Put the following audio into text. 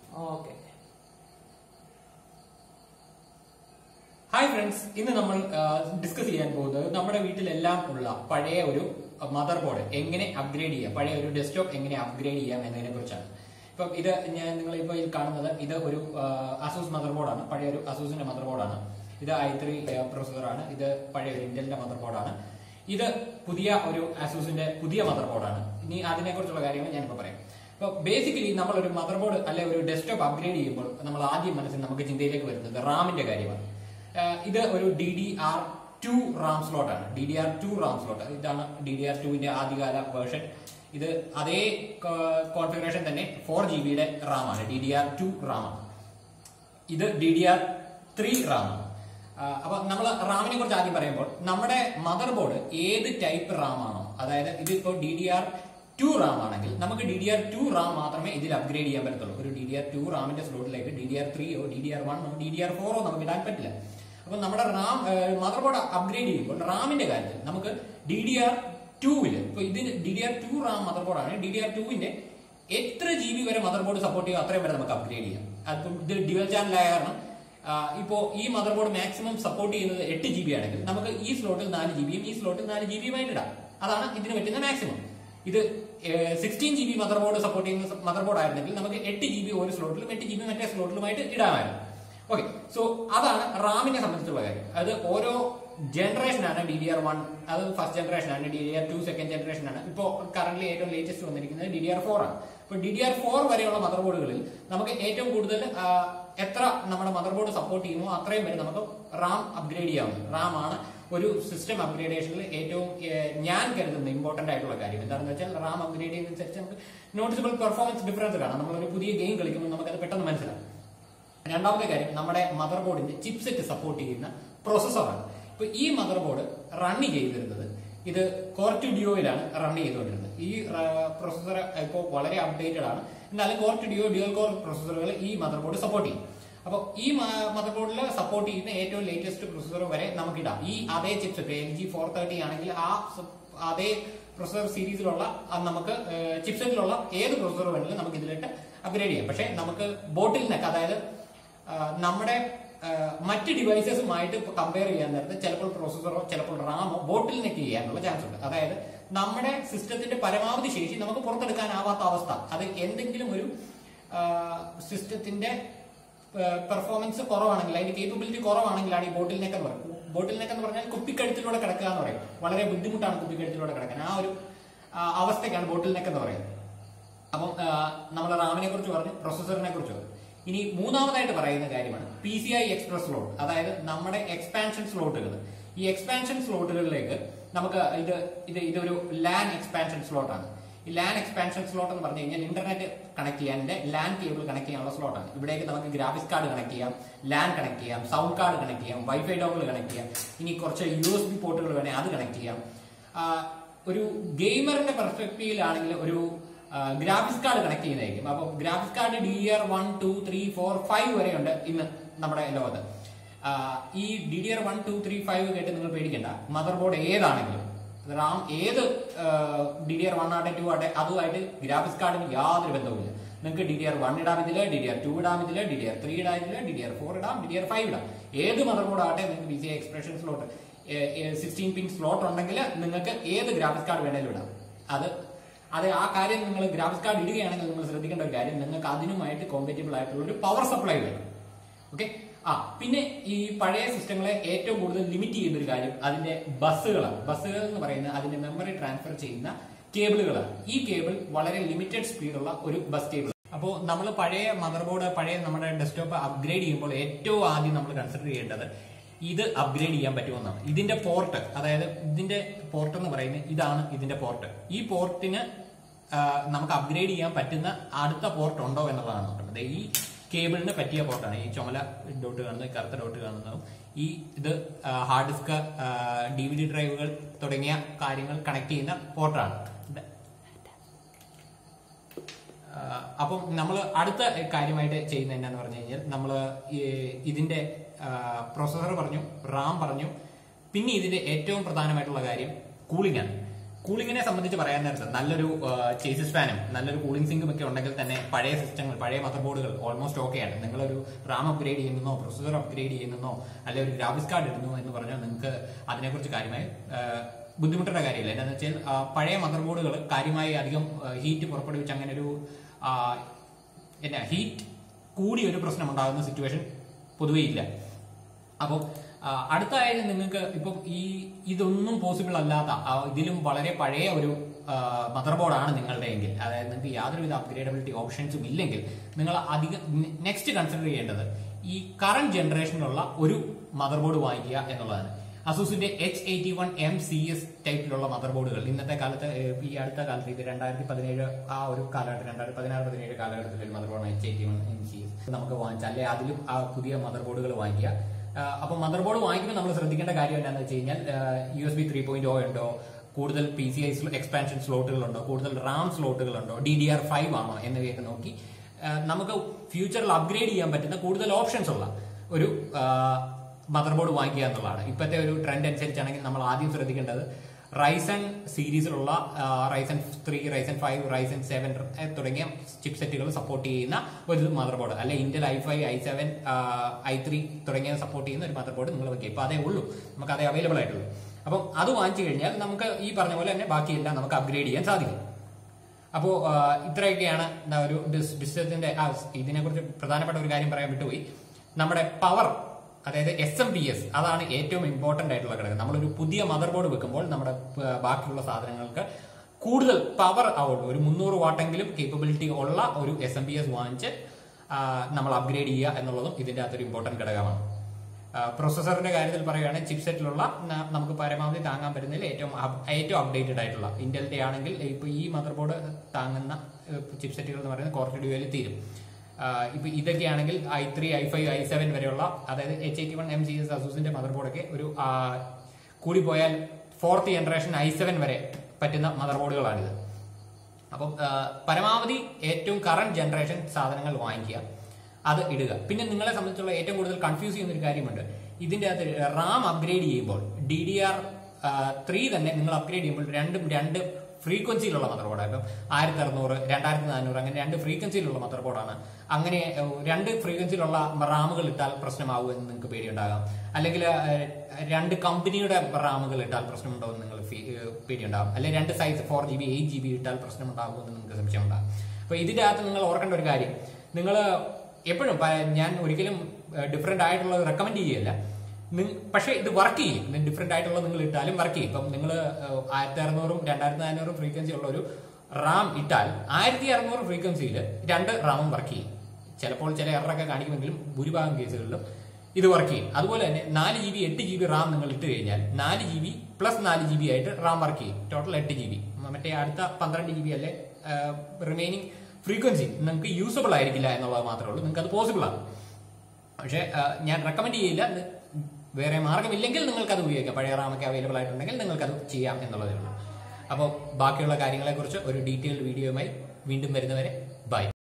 okay hi friends ഇന്ന് നമ്മൾ discuss ചെയ്യാൻ പോകുന്നത് നമ്മുടെ വീട്ടിലെല്ലാം ഉള്ള പഴയ ഒരു മദർ ബോർഡ് എങ്ങനെ അപ്ഗ്രേഡ് ചെയ്യാം പഴയ ഒരു ഡെസ്ക്ടോപ്പ് എങ്ങനെ അപ്ഗ്രേഡ് ചെയ്യാം എന്നതിനെ കുറിച്ചാണ് ഇപ്പം ഇത് ഞാൻ നിങ്ങൾ ഇപ്പോൾ ഈ കാണുന്നത് ഇത് ഒരു അസൂസ് മദർ ബോർഡാണ് പഴയ ഒരു അസൂസിന്റെ മദർ ബോർഡാണ് ഇത് ഐ ത്രീ പ്രൊസസറാണ് ഇത് പഴയ ഒരു ഇന്റലിന്റെ മദർ ബോർഡാണ് ഇത് പുതിയ ഒരു അസൂസിന്റെ പുതിയ മദർ ബോർഡാണ് ഇനി അതിനെ കുറിച്ചുള്ള കാര്യങ്ങൾ ഞാനിപ്പോൾ പറയാം അപ്പോൾ ബേസിക്കലി നമ്മൾ ഒരു മദർ ബോർഡ് അല്ലെ ഒരു ഡെസ്ക്ടോപ്പ് അപ്ഗ്രേഡ് ചെയ്യുമ്പോൾ നമ്മൾ ആദ്യം മനസ്സിൽ നമുക്ക് ചിന്തയിലേക്ക് വരുന്നത് റാമിന്റെ കാര്യമാണ് ആഹ് ഇത് ഒരു D D R two RAM slot ആണ് D D R two RAM slot ഇതാണ് ഡി ഡി ആർ ടുവിന്റെ ആദ്യകാല വേർഷൻ ഇത് അതേ കോൺഫിഗറേഷൻ തന്നെ ഫോർ ജി ബിയുടെ റാം ആണ് D D R two RAM ആണ് ഇത് D D R three RAM ആണ് ആഹ് അപ്പൊ നമ്മൾ റാമിനെ കുറിച്ച് ആദ്യം പറയുമ്പോൾ നമ്മുടെ മദർ ബോർഡ് ഏത് ടൈപ്പ് റാം ആണോ അതായത് ഇതിപ്പോ D D R two RAM ആണെങ്കിൽ നമുക്ക് D D R two RAM മാത്രമേ ഇതിൽ അപ്ഗ്രേഡ് ചെയ്യാൻ പറ്റത്തുള്ളൂ ഒരു ഡി ഡി ആർ ടു റാമിന്റെ സ്ലോട്ടിലേക്ക് ഡി ഡി ആർ ത്രീയോ ഡി ഡി ആർ വണ്ണോ ഡി ഡി ആർ ഫോറോ നമുക്ക് ഇടാൻ പറ്റില്ല അപ്പൊ നമ്മുടെ റാം മദർ ബോർഡ് അപ്ഗ്രേഡ് ചെയ്യുമ്പോൾ റാമിന്റെ കാര്യത്തിൽ നമുക്ക് ഡി ഡി ആർ ടൂവില് ഇപ്പൊ ഇതിന് D D R two RAM motherboard D D R ടുവിന്റെ എത്ര ജി ബി വരെ മദർ ബോർഡ് സപ്പോർട്ട് ചെയ്യുക അത്രയും വരെ നമുക്ക് അപ്ഗ്രേഡ് ചെയ്യാം അതിപ്പം ഇത് ഡ്യുവൽ ചാനൽ ആയ കാരണം ആ, ഇപ്പോ ഈ മദർ ബോർഡ് മാക്സിമം സപ്പോർട്ട് ചെയ്യുന്നത് എട്ട് ജി ബി ആണെങ്കിൽ നമുക്ക് ഈ സ്ലോട്ടിൽ നാല് ജി ബിയും ഈ സ്ലോട്ടിൽ നാല് ജി ബിയുമായിട്ട് ഇടാം അതാണ് ഇതിന് പറ്റുന്ന മാക്സിമം ഇത് sixteen G B motherboard support ചെയ്യുന്ന മദർ ബോർഡ് ആയിരുന്നെങ്കിൽ നമുക്ക് എട്ട് ജി ബി ഒരു സ്ലോട്ടിലും എട്ട് ജി ബി മറ്റേ സ്ലോട്ടിലുമായിട്ട് ഇടാമായിരുന്നു ഓക്കെ സോ അതാണ് റാമിനെ സംബന്ധിച്ചുള്ള കാര്യം അത് ഓരോ ജനറേഷനാണ് ഡി ഡി ആർ വൺ അത് ഫസ്റ്റ് ജനറേഷൻ ആണ് D D R two second generation ആണ് ഇപ്പോൾ കറന്റ് ഏറ്റവും ലേറ്റസ്റ്റ് വന്നിരിക്കുന്നത് ഡി ഡി ആർ ഫോർ ആണ് ഇപ്പൊ ഡി ഡി ആർ ഫോർ വരെയുള്ള മദർ ബോർഡുകളിൽ നമുക്ക് ഏറ്റവും കൂടുതൽ ആ, എത്ര നമ്മുടെ മദർ ബോർഡ് സപ്പോർട്ട് ചെയ്യുമോ അത്രയും വരെ നമുക്ക് റാം അപ്ഗ്രേഡ് ചെയ്യാവുന്നത് റാം ആണ് ഒരു സിസ്റ്റം അപ്ഗ്രേഡേഷനിൽ ഏറ്റവും ഏഹ്, ഞാൻ കരുതുന്ന ഇമ്പോർട്ടന്റ് ആയിട്ടുള്ള കാര്യം എന്താണെന്ന് വെച്ചാൽ റാം അപ്ഗ്രേഡ് ചെയ്യുന്നതനുസരിച്ച് നമുക്ക് നോട്ടിസബിൾ പെർഫോമൻസ് ഡിഫറൻസ് കാണാം നമ്മളൊരു പുതിയ ഗെയിം കളിക്കുമ്പോൾ നമുക്കത് പെട്ടെന്ന് മനസ്സിലാവും രണ്ടാമത്തെ കാര്യം നമ്മുടെ മദർ ബോർഡിന്റെ ചിപ്സെറ്റ് സപ്പോർട്ട് ചെയ്യുന്ന പ്രോസസ്സറാണ് ഇപ്പൊ ഈ മദർ ബോർഡ് റൺ ചെയ്തിരുന്നത് ഇത് കോർട്ട് ഡിയോയിലാണ് റൺ ചെയ്തുകൊണ്ടിരുന്നത് ഈ പ്രോസസ്സർ ഇപ്പോൾ വളരെ അപ്ഡേറ്റഡ് ആണ് എന്നാലും കോർട്ട് ഡിയോ ഡ്യുവൽ കോർ പ്രോസസ്സറുകൾ ഈ മദർ ബോർഡ് സപ്പോർട്ട് ചെയ്യും അപ്പോൾ ഈ മദർ ബോർഡിൽ സപ്പോർട്ട് ചെയ്യുന്ന ഏറ്റവും ലേറ്റസ്റ്റ് പ്രോസസ്സർ വരെ നമുക്ക് ഇടാം ഈ അതേ chipset L G four thirty ആണെങ്കിൽ ആ സ- അതേ പ്രൊസസർ സീരീസിലുള്ള അത് നമുക്ക് ചിപ്സെറ്റിലുള്ള ഏത് പ്രൊസസർ വേണമെങ്കിലും നമുക്ക് ഇതിലിട്ട് അപ്ഗ്രേഡ് ചെയ്യാം പക്ഷേ നമുക്ക് ബോട്ടിൽ നെക്ക് അതായത് ആ, നമ്മുടെ ആ, മറ്റ് ഡിവൈസസുമായിട്ട് കമ്പയർ ചെയ്യാൻ നേരത്ത് ചിലപ്പോൾ പ്രോസസ്സറോ ചിലപ്പോൾ റാമോ ബോട്ടിൽ നെക്ക് ചെയ്യാനുള്ള ചാൻസ് ഉണ്ട് അതായത് നമ്മുടെ സിസ്റ്റത്തിന്റെ പരമാവധി ശേഷി നമുക്ക് പുറത്തെടുക്കാനാവാത്ത അവസ്ഥ അത് എന്തെങ്കിലും ഒരു സിസ്റ്റത്തിന്റെ പെർഫോമൻസ് കുറവാണെങ്കിൽ അതിന്റെ കേപ്പബിലിറ്റി കുറവാണെങ്കിലാണ് ഈ ബോട്ടിൽ നെക്ക് എന്ന് പറയുന്നത് ബോട്ടിൽ നെക്ക് എന്ന് പറഞ്ഞാൽ കുപ്പിക്കഴുത്തിലൂടെ കിടക്കുക എന്ന് പറയും വളരെ ബുദ്ധിമുട്ടാണ് കുപ്പിക്കഴുത്തിലൂടെ കിടക്കാൻ ആ ഒരു ആ, അവസ്ഥയ്ക്കാണ് ബോട്ടിൽ നെക്ക് എന്ന് പറയുന്നത് അപ്പം നമ്മൾ റാമിനെ കുറിച്ച് പറഞ്ഞു പ്രൊസസ്സറിനെ കുറിച്ച് പറഞ്ഞു ഇനി മൂന്നാമതായിട്ട് പറയുന്ന കാര്യമാണ് P C I express slot അതായത് നമ്മുടെ എക്സ്പാൻഷൻ സ്ലോട്ടുകൾ ഈ എക്സ്പാൻഷൻ സ്ലോട്ടുകളിലേക്ക് നമുക്ക് ഇത് ഇത് ഇതൊരു ലാൻ എക്സ്പാൻഷൻ സ്ലോട്ടാണ് ഈ ലാൻ എക്സ്പാൻഷൻ സ്ലോട്ട് എന്ന് പറഞ്ഞു കഴിഞ്ഞാൽ ഇന്റർനെറ്റ് കണക്ട് ചെയ്യാൻ ലാൻ കേബിൾ കണക്ട് ചെയ്യാനുള്ള സ്ലോട്ടാണ് ഇവിടേക്ക് നമുക്ക് ഗ്രാഫിക്സ് കാർഡ് കണക്ട് ചെയ്യാം ലാൻ കണക്ട് ചെയ്യാം സൗണ്ട് കാർഡ് കണക്ട് ചെയ്യാം വൈഫൈ ഡോഗിൾ കണക്ട് ചെയ്യാം ഇനി കുറച്ച് യു എസ് ബി പോർട്ടുകൾ വേണേൽ അത് കണക്ട് ചെയ്യാം ആ, ഒരു ഗെയിമറിന്റെ പെർസ്പെക്റ്റീവിലാണെങ്കിൽ ഒരു ഗ്രാഫിക്സ് കാർഡ് കണക്ട് ചെയ്യുന്നതായിരിക്കും അപ്പോൾ graphics card D R one two three four five വരെയുണ്ട് ഇന്ന് നമ്മുടെ ലോകത്ത് ആ, ഈ D D R one two three five കേട്ട് നിങ്ങൾ പേടിക്കണ്ട മദർ ബോർഡ് ഏതാണെങ്കിലും റാം ഏത് ഡി ഡി ആർ വൺ ആട്ടെ ടു ആട്ടെ അതുമായിട്ട് ഗ്രാഫിക്സ് കാർഡിന് യാതൊരു ബന്ധവുമില്ല നിങ്ങൾക്ക് ഡി ഡി ആർ വൺ ഇടാം ഇതില് ഡി ഡി ആർ ടു ഇടാം ഇതില് ഡി ഡി ആർ ത്രീ ഇടാം ഇതില് ഡി ഡി ആർ ഫോർ ഇടാം ഡി ഡി ആർ ഫൈവ് ഇടാം ഏത് മദർ ബോർഡ് ആട്ടെ നിങ്ങൾക്ക് B C expression slot sixteen pin slot ഉണ്ടെങ്കിൽ നിങ്ങൾക്ക് ഏത് ഗ്രാഫിക്സ് കാർഡ് വേണേലും ഇടാം അത് അത് ആ കാര്യം നിങ്ങൾ ഗ്രാഫിക്സ് കാർഡ് ഇടുകയാണെങ്കിൽ നിങ്ങൾ ശ്രദ്ധിക്കേണ്ട ഒരു കാര്യം നിങ്ങൾക്ക് അതിനുമായിട്ട് കോമ്പറ്റബിൾ ആയിട്ടുള്ള ഒരു പവർ സപ്ലൈ വേണം ഓക്കെ ആ പിന്നെ ഈ പഴയ സിസ്റ്റങ്ങളെ ഏറ്റവും കൂടുതൽ ലിമിറ്റ് ചെയ്യുന്ന ഒരു കാര്യം അതിന്റെ ബസ്സുകളാണ് ബസ്സുകൾ എന്ന് പറയുന്നത് അതിന്റെ മെമ്മറി ട്രാൻസ്ഫർ ചെയ്യുന്ന കേബിളുകളാണ് ഈ കേബിൾ വളരെ ലിമിറ്റഡ് സ്പീഡുള്ള ഒരു ബസ് കേബിൾ അപ്പോൾ നമ്മൾ പഴയ മദർ ബോർഡ് പഴയ നമ്മുടെ ഡെസ്ക്ടോപ്പ് അപ്ഗ്രേഡ് ചെയ്യുമ്പോൾ ഏറ്റവും ആദ്യം നമ്മൾ കൺസിഡർ ചെയ്യേണ്ടത് ഇത് അപ്ഗ്രേഡ് ചെയ്യാൻ പറ്റുമെന്നാണ് ഇതിന്റെ പോർട്ട് അതായത് ഇതിന്റെ പോർട്ട് എന്ന് പറയുന്നത് ഇതാണ് ഇതിന്റെ പോർട്ട് ഈ പോർട്ടിന് നമുക്ക് അപ്ഗ്രേഡ് ചെയ്യാൻ പറ്റുന്ന അടുത്ത പോർട്ട് ഉണ്ടോ എന്നുള്ളതാണ് നോക്കുന്നത് ഈ കേബിളിന് പറ്റിയ പോർട്ടാണ് ഈ ചുമല ഡോട്ട് കാണുന്നത് കറുത്ത ഡോട്ട് കാണുന്നതും ഈ ഇത് hard disk D V D ഡ്രൈവുകൾ തുടങ്ങിയ കാര്യങ്ങൾ കണക്ട് ചെയ്യുന്ന പോർട്ടാണ് ഇത് ആഹ് അപ്പം നമ്മൾ അടുത്ത കാര്യമായിട്ട് ചെയ്യുന്നത് എന്നാന്ന് പറഞ്ഞു കഴിഞ്ഞാൽ നമ്മൾ ഇതിന്റെ പ്രൊസസർ പറഞ്ഞു റാം പറഞ്ഞു പിന്നെ ഇതിന്റെ ഏറ്റവും പ്രധാനമായിട്ടുള്ള കാര്യം കൂളിംഗ് ആണ് കൂളിങ്ങിനെ സംബന്ധിച്ച് പറയാൻ നേരത്ത് നല്ലൊരു ചേസിസ് ഫാനും നല്ലൊരു കൂളിംഗ് സിങ്കും ഒക്കെ ഉണ്ടെങ്കിൽ തന്നെ പഴയ സിസ്റ്റങ്ങൾ പഴയ മദർ ബോർഡുകൾ ഓൾമോസ്റ്റ് ഓക്കെയാണ് നിങ്ങളൊരു റാം അപ്ഗ്രേഡ് ചെയ്യുന്നോ പ്രൊസസർ അപ്ഗ്രേഡ് ചെയ്യുന്നോ അല്ലെങ്കിൽ ഒരു ഗ്രാഫിക്സ് കാർഡ് ഇടുന്നു എന്ന് പറഞ്ഞാൽ നിങ്ങൾക്ക് അതിനെക്കുറിച്ച് കാര്യമായി ആ, ബുദ്ധിമുട്ടേണ്ട കാര്യമില്ല എന്താണെന്ന് വെച്ചാൽ ആ, പഴയ മദർ ബോർഡുകൾ കാര്യമായി അധികം ഹീറ്റ് പുറപ്പെടുവിച്ച് അങ്ങനെ ഒരു ആ, എന്നാ ഹീറ്റ് കൂടിയ ഒരു പ്രശ്നം ഉണ്ടാകുന്ന സിറ്റുവേഷൻ പൊതുവേ ഇല്ല അപ്പോൾ അടുത്തായാലും നിങ്ങൾക്ക് ഇപ്പം ഈ ഇതൊന്നും പോസിബിൾ അല്ലാത്ത ആ, ഇതിലും വളരെ പഴയ ഒരു മദർ ബോർഡാണ് നിങ്ങളുടെ എങ്കിൽ അതായത് നിങ്ങൾക്ക് യാതൊരുവിധ അപ്ഗ്രേഡബിലിറ്റി ഓപ്ഷൻസും ഇല്ലെങ്കിൽ നിങ്ങൾ അധികം നെക്സ്റ്റ് കൺസിഡർ ചെയ്യേണ്ടത് ഈ കറന്റ് ജനറേഷനിലുള്ള ഒരു മദർ ബോർഡ് വാങ്ങിക്കുക എന്നുള്ളതാണ് അസൂസിന്റെ H eighty one M C S ടൈപ്പിലുള്ള മദർ ബോർഡുകൾ ഇന്നത്തെ കാലത്ത് ഏഹ്, ഈ അടുത്ത കാലത്ത് ഇത് രണ്ടായിരത്തി പതിനേഴ് ആ ഒരു കാലഘട്ടം രണ്ടായിരത്തി പതിനാറ് പതിനേഴ് കാലഘട്ടത്തിൽ ഒരു motherboard H eighty one M C S നമുക്ക് വാങ്ങിച്ചാൽ അല്ലെ അതിലും ആ പുതിയ മദർ ബോർഡുകൾ വാങ്ങിക്കുക ആഹ് അപ്പൊ മദർ ബോർഡ് വാങ്ങിക്കുമ്പോൾ നമ്മൾ ശ്രദ്ധിക്കേണ്ട കാര്യം എന്താണെന്ന് വെച്ച് കഴിഞ്ഞാൽ U S B three point oh ഉണ്ടോ കൂടുതൽ പി സി ഐ എക്സ്പാൻഷൻ സ്ലോട്ടുകളുണ്ടോ കൂടുതൽ റാം സ്ലോട്ടുകളുണ്ടോ ഡി ഡി ആർ ഫൈവ് ആണോ എന്നിവയൊക്കെ നോക്കി ആഹ് നമുക്ക് ഫ്യൂച്ചറിൽ അപ്ഗ്രേഡ് ചെയ്യാൻ പറ്റുന്ന കൂടുതൽ ഓപ്ഷൻസ് ഉള്ള ഒരു മദർ ബോർഡ് വാങ്ങിക്കുക എന്നുള്ളതാണ് ഇപ്പോഴത്തെ ഒരു ട്രെൻഡ് അനുസരിച്ചാണെങ്കിൽ നമ്മൾ ആദ്യം ശ്രദ്ധിക്കേണ്ടത് റൈസൺ സീരീസിലുള്ള Ryzen three Ryzen five Ryzen seven തുടങ്ങിയ ചിപ്പ് സെറ്റുകൾ സപ്പോർട്ട് ചെയ്യുന്ന ഒരു മദർ ബോർഡ് അല്ലെ Intel I five I seven I three തുടങ്ങിയ സപ്പോർട്ട് ചെയ്യുന്ന ഒരു മദർ ബോർഡ് നിങ്ങൾ വെക്കുക ഇപ്പൊ അതേ ഉള്ളൂ നമുക്ക് അതേ അവൈലബിൾ ആയിട്ടുള്ളൂ അപ്പം അത് വാങ്ങിച്ചു കഴിഞ്ഞാൽ നമുക്ക് ഈ പറഞ്ഞ പോലെ തന്നെ ബാക്കിയെല്ലാം നമുക്ക് അപ്ഗ്രേഡ് ചെയ്യാൻ സാധിക്കും അപ്പോ ആ, ഇത്രയൊക്കെയാണ് എന്താ ഒരു ഡിസ്റ്റൻസിന്റെ ഇതിനെ കുറിച്ച് പ്രധാനപ്പെട്ട ഒരു കാര്യം പറയാൻ വിട്ടുപോയി നമ്മുടെ പവർ അതായത് എസ് എം പി എസ് അതാണ് ഏറ്റവും ഇമ്പോർട്ടന്റ് ആയിട്ടുള്ള ഘടകം നമ്മളൊരു പുതിയ മദർ ബോർഡ് വെക്കുമ്പോൾ നമ്മുടെ ആ, ബാക്കിയുള്ള സാധനങ്ങൾക്ക് കൂടുതൽ പവർ ആവുള്ളൂ ഒരു മുന്നൂറ് വാട്ടെങ്കിലും കേപ്പബിലിറ്റി ഉള്ള ഒരു എസ് എം പി എസ് വാങ്ങിച്ച് ആ, നമ്മൾ അപ്ഗ്രേഡ് ചെയ്യുക എന്നുള്ളതും ഇതിന്റെ അകത്തൊരു ഇമ്പോർട്ടന്റ് ഘടകമാണ് പ്രൊസസറിന്റെ കാര്യത്തിൽ പറയുകയാണെങ്കിൽ ചിപ്സെറ്റിലുള്ള നമുക്ക് പരമാവധി താങ്ങാൻ പറ്റുന്നതിൽ ഏറ്റവും അപ്- ഏറ്റവും അപ്ഡേറ്റഡ് ആയിട്ടുള്ള ഇന്റലിന്റെ ആണെങ്കിൽ ഇപ്പൊ ഈ മദർ ബോർഡ് താങ്ങുന്ന ചിപ്സെറ്റുകൾ എന്ന് പറയുന്നത് കോർട്ട് ഡ്യൂവൽ തീരും ആഹ് ഇപ്പൊ ഇതൊക്കെയാണെങ്കിൽ I three I five I seven വരെയുള്ള അതായത് H eighty one M C S അസൂസിന്റെ മദർ ബോർഡൊക്കെ ഒരു ആഹ് കൂടി പോയാൽ ഫോർത്ത് ജനറേഷൻ ഐ സെവൻ വരെ പറ്റുന്ന മദർ ബോർഡുകളാണിത് അപ്പം ആ, പരമാവധി ഏറ്റവും കറന്റ് ജനറേഷൻ സാധനങ്ങൾ വാങ്ങിക്കുക അത് ഇടുക പിന്നെ നിങ്ങളെ സംബന്ധിച്ചുള്ള ഏറ്റവും കൂടുതൽ കൺഫ്യൂസ് ചെയ്യുന്ന ഒരു കാര്യമുണ്ട് ഇതിന്റെ അകത്ത് റാം അപ്ഗ്രേഡ് ചെയ്യുമ്പോൾ ഡി ഡി ആർ ത്രീ തന്നെ നിങ്ങൾ അപ്ഗ്രേഡ് ചെയ്യുമ്പോൾ രണ്ടും രണ്ട് ഫ്രീക്വൻസിയിലുള്ള മദർ ബോർഡാണ് ഇപ്പം ആയിരത്തി അറുന്നൂറ് രണ്ടായിരത്തി നാനൂറ് അങ്ങനെ രണ്ട് ഫ്രീക്വൻസിയിലുള്ള മദർ ബോർഡാണ് അങ്ങനെ ഏഹ്, രണ്ട് ഫ്രീക്വൻസിയിലുള്ള റാമുകൾ ഇട്ടാൽ പ്രശ്നമാവും എന്ന് നിങ്ങൾക്ക് പേടിയുണ്ടാകാം അല്ലെങ്കിൽ ഏഹ്, രണ്ട് കമ്പനിയുടെ റാമുകൾ ഇട്ടാൽ പ്രശ്നമുണ്ടോ എന്ന് നിങ്ങൾ ഫീ- ഏഹ്, പേടിയുണ്ടാകും അല്ലെങ്കിൽ രണ്ട് size four G B eight G B ഇട്ടാൽ പ്രശ്നമുണ്ടാകുമോ എന്ന് നിങ്ങൾക്ക് സംശയം ഉണ്ടാകും അപ്പൊ ഇതിന്റെ അകത്ത് നിങ്ങൾ ഓർക്കേണ്ട ഒരു കാര്യം നിങ്ങൾ എപ്പോഴും പ- ഞാൻ ഒരിക്കലും ഡിഫറെന്റ് ആയിട്ടുള്ളത് റെക്കമെൻഡ് ചെയ്യല്ല നിങ്- പക്ഷേ ഇത് വർക്ക് ചെയ്യും ഡിഫറെന്റ് ആയിട്ടുള്ള നിങ്ങൾ ഇട്ടാലും വർക്ക് ചെയ്യും ഇപ്പം നിങ്ങൾ ആയിരത്തി അറുന്നൂറും രണ്ടായിരത്തി നാനൂറും ഫ്രീക്വൻസി ഉള്ള ഒരു റാം ഇട്ടാൽ ആയിരത്തി അറുന്നൂറ് ഫ്രീക്വൻസിയിൽ രണ്ട് റാമും വർക്ക് ചെയ്യും ചിലപ്പോൾ ചില എററൊക്കെ കാണിക്കുമെങ്കിലും ഭൂരിഭാഗം കേസുകളിലും ഇത് വർക്ക് ചെയ്യും അതുപോലെ തന്നെ നാല് ജി ബി എട്ട് ജി ബി റാം നിങ്ങൾ ഇട്ട് കഴിഞ്ഞാൽ നാല് ജി ബി പ്ലസ് നാല് ജി ബി ആയിട്ട് റാം വർക്ക് ചെയ്യും ടോട്ടൽ എട്ട് ജി ബി മറ്റേ അടുത്ത പന്ത്രണ്ട് ജി ബി അല്ലെ റിമൈനിങ് ഫ്രീക്വൻസി നിങ്ങൾക്ക് യൂസബിൾ ആയിരിക്കില്ല എന്നുള്ളത് മാത്രമേ ഉള്ളൂ നിങ്ങൾക്ക് അത് പോസിബിൾ ആണ് പക്ഷേ ആ, ഞാൻ റെക്കമെൻഡ് ചെയ്യില്ല ഇത് വേറെ മാർഗമില്ലെങ്കിൽ നിങ്ങൾക്ക് അത് ഉപയോഗിക്കാം പഴയ റാമൊക്കെ അവൈലബിൾ ആയിട്ടുണ്ടെങ്കിൽ നിങ്ങൾക്ക് അത് ചെയ്യാം എന്നുള്ളതേ ഉള്ളൂ അപ്പോൾ ബാക്കിയുള്ള കാര്യങ്ങളെക്കുറിച്ച് ഒരു ഡീറ്റെയിൽഡ് വീഡിയോയുമായി വീണ്ടും വരുന്നവരെ